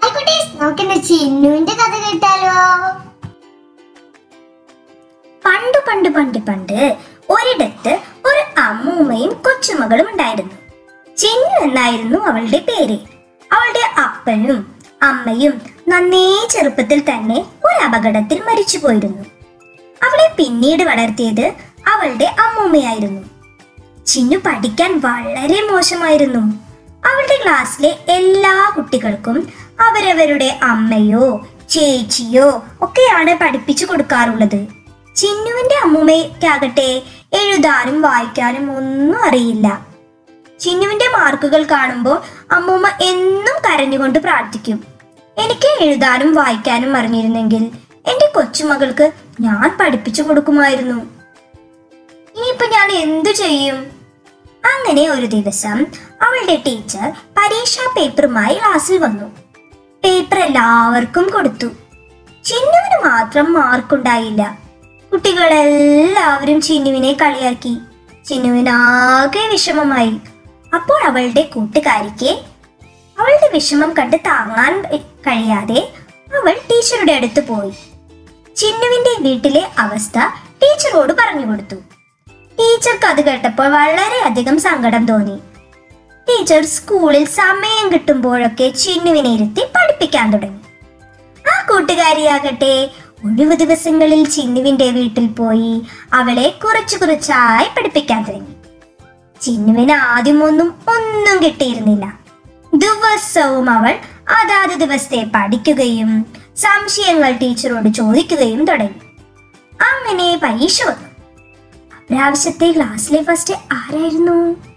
hi കുട്ടീസ് നമുക്കിന്ന് ചിന്നുവിന്റെ കഥ കേട്ടാലോ പണ്ട് പണ്ട് പണ്ട് പണ്ട് ഒരിടത്ത് ഒരു അമ്മൂമ്മയും കൊച്ചുമകളും ഉണ്ടായിരുന്നു ചിന്നു എന്നായിരുന്നു അവളുടെ പേര് അവളുടെ അപ്പനും അമ്മയും നന്നേ ചെറുപ്പത്തിൽ തന്നെ ഒരു അപകടത്തിൽ മരിച്ചുപോയിരുന്നു അവളെ പിന്നീട് വളർത്തിയത് അവളുടെ അമ്മൂമ്മയായിരുന്നു ചിന്നു പഠിക്കാൻ വളരെ മോശമായിരുന്നു അവളുടെ ക്ലാസ്സിലെ എല്ലാ കുട്ടികൾക്കും അവരവരുടെ അമ്മയോ ചേച്ചിയോ ഒക്കെയാണ് പഠിപ്പിച്ചു കൊടുക്കാറുള്ളത് ചിന്നുവിന്റെ അമ്മൂമ്മയ്ക്കാകട്ടെ എഴുതാനും വായിക്കാനും ഒന്നും അറിയില്ല ചിന്നുവിന്റെ മാർക്കുകൾ കാണുമ്പോൾ അമ്മൂമ്മ എന്നും കരഞ്ഞുകൊണ്ട് പ്രാർത്ഥിക്കും എനിക്ക് എഴുതാനും വായിക്കാനും അറിഞ്ഞിരുന്നെങ്കിൽ എന്റെ കൊച്ചുമകൾക്ക് ഞാൻ പഠിപ്പിച്ചു കൊടുക്കുമായിരുന്നു ഇനിയിപ്പോ ഞാൻ എന്തു ചെയ്യും അങ്ങനെ ഒരു ദിവസം അവളുടെ ടീച്ചർ പരീക്ഷാ പേപ്പറുമായി ക്ലാസ്സിൽ വന്നു പേപ്പർ എല്ലാവർക്കും കൊടുത്തു ചിന്നുവിന് മാത്രം മാർക്കുണ്ടായില്ല കുട്ടികളെല്ലാവരും ചിന്നുവിനെ കളിയാക്കി ചിന്നുവിന് ആകെ വിഷമമായി അപ്പോൾ അവളുടെ കൂട്ടുകാരിക്ക് അവളുടെ വിഷമം കണ്ട് താങ്ങാൻ കഴിയാതെ അവൾ ടീച്ചറുടെ അടുത്ത് പോയി ചിന്നുവിന്റെ വീട്ടിലെ അവസ്ഥ ടീച്ചറോട് പറഞ്ഞു കൊടുത്തു ടീച്ചർക്ക് അത് കേട്ടപ്പോൾ വളരെയധികം സങ്കടം തോന്നി ടീച്ചർ സ്കൂളിൽ സമയം കിട്ടുമ്പോഴൊക്കെ ചിന്നുവിനെ ഇരുത്തി പഠിപ്പിക്കാൻ തുടങ്ങി ആ കൂട്ടുകാരിയാകട്ടെ ഒഴിവു ദിവസങ്ങളിൽ ചിന്നുവിന്റെ വീട്ടിൽ പോയി അവളെ കുറച്ചു കുറച്ചായി പഠിപ്പിക്കാൻ തുടങ്ങി ചിന്നുവിന് ആദ്യമൊന്നും ഒന്നും കിട്ടിയിരുന്നില്ല ദിവസവും അവൾ അതാത് ദിവസത്തെ പഠിക്കുകയും സംശയങ്ങൾ ടീച്ചറോട് ചോദിക്കുകയും തുടങ്ങി അങ്ങനെ പരീക്ഷ വന്നു പ്രാവശ്യത്തെ ക്ലാസ്സിലെ ഫസ്റ്റ് ആരായിരുന്നു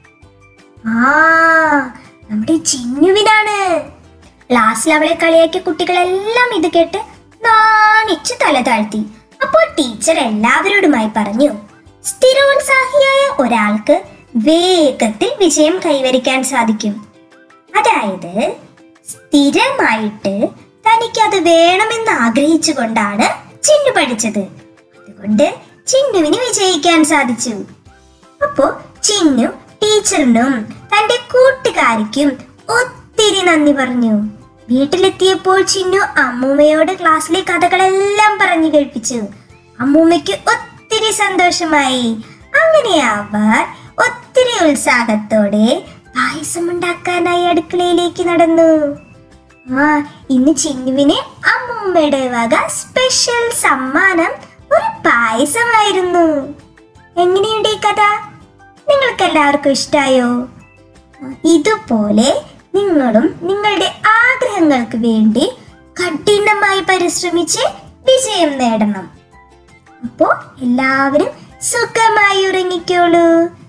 ആ നമ്മുടെ ചിന്നുവിനാണ് ക്ലാസ്സിൽ അവളെ കളിയാക്കിയ കുട്ടികളെല്ലാം ഇത് കേട്ട് നാണിച്ച് തല താഴ്ത്തി അപ്പോൾ ടീച്ചർ എല്ലാവരോടുമായി പറഞ്ഞു സ്ഥിരോത്സാഹിയായ ഒരാൾക്ക് വേഗത്തിൽ വിജയം കൈവരിക്കാൻ സാധിക്കും അതായത് സ്ഥിരമായിട്ട് തനിക്ക് അത് വേണമെന്ന് ആഗ്രഹിച്ചുകൊണ്ടാണ് ചിന്നു പഠിച്ചത് അതുകൊണ്ട് ചിന്നുവിന് വിജയിക്കാൻ സാധിച്ചു അപ്പോ ചിന്നു ടീച്ചറിനും തന്റെ കൂട്ടുകാരിക്കും ഒത്തിരി നന്ദി പറഞ്ഞു വീട്ടിലെത്തിയപ്പോൾ ചിന്നു അമ്മൂമ്മയോട് ക്ലാസ്സിലെ കഥകളെല്ലാം പറഞ്ഞു കേൾപ്പിച്ചു അമ്മൂമ്മയ്ക്ക് ഒത്തിരി സന്തോഷമായി അങ്ങനെ അവർ ഒത്തിരി ഉത്സാഹത്തോടെ പായസം ഉണ്ടാക്കാനായി അടുക്കളയിലേക്ക് നടന്നു ആ ഇന്ന് ചിന്നുവിന് അമ്മൂമ്മയുടെ വക സ്പെഷ്യൽ സമ്മാനം ഒരു പായസമായിരുന്നു എങ്ങനെയുണ്ട് ഈ കഥ നിങ്ങൾക്ക് എല്ലാവർക്കും ഇഷ്ടായോ ഇതുപോലെ നിങ്ങളും നിങ്ങളുടെ ആഗ്രഹങ്ങൾക്ക് വേണ്ടി കഠിനമായി പരിശ്രമിച്ച് വിജയം നേടണം അപ്പോ എല്ലാവരും സുഖമായി ഉറങ്ങിക്കോളൂ